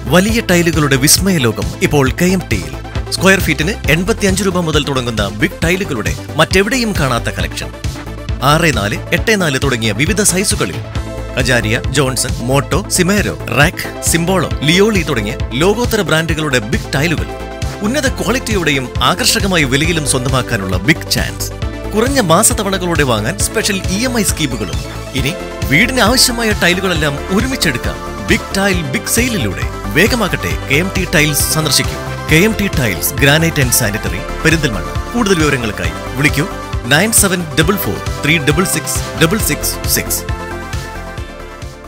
വലിയ ടൈലുകളുടെ വിസ്മയ ലോകം ഇപ്പോൾ കെ എം ടിയിൽ സ്ക്വയർ ഫീറ്റിന് എൺപത്തിയഞ്ച് രൂപ മുതൽ തുടങ്ങുന്ന ബിഗ് ടൈലുകളുടെ മറ്റെവിടെയും കാണാത്ത കളക്ഷൻ ആറ് നാല് എട്ട് നാല് തുടങ്ങിയ വിവിധ സൈസുകളിൽ കജാരിയ ജോൺസൺ മോട്ടോ സിമേരോ റാക്ക് സിംബോളോ ലിയോളി തുടങ്ങിയ ലോകോത്തര ബ്രാൻഡുകളുടെ ബിഗ് ടൈലുകൾ ഉന്നത ക്വാളിറ്റിയോടെയും ആകർഷകമായ വിലയിലും സ്വന്തമാക്കാനുള്ള ബിഗ് ചാൻസ് കുറഞ്ഞ മാസത്തവണകളോടെ വാങ്ങാൻ സ്പെഷ്യൽ ഇ എം ഐ സ്കീമുകളും ഇനി വീടിന് ആവശ്യമായ ടൈലുകളെല്ലാം ഒരുമിച്ചെടുക്കാം ബിഗ് ടൈൽ ബിഗ് സെയിലിലൂടെ വേഗമാകട്ടെ കെ എം ടി ടൈൽസ് സന്ദർശിക്കൂ K M T tiles granite and sanitary Perinthalmanna കൂടുതൽ വിവരങ്ങൾക്കായി വിളിക്കൂ nine seven double four three double six double six six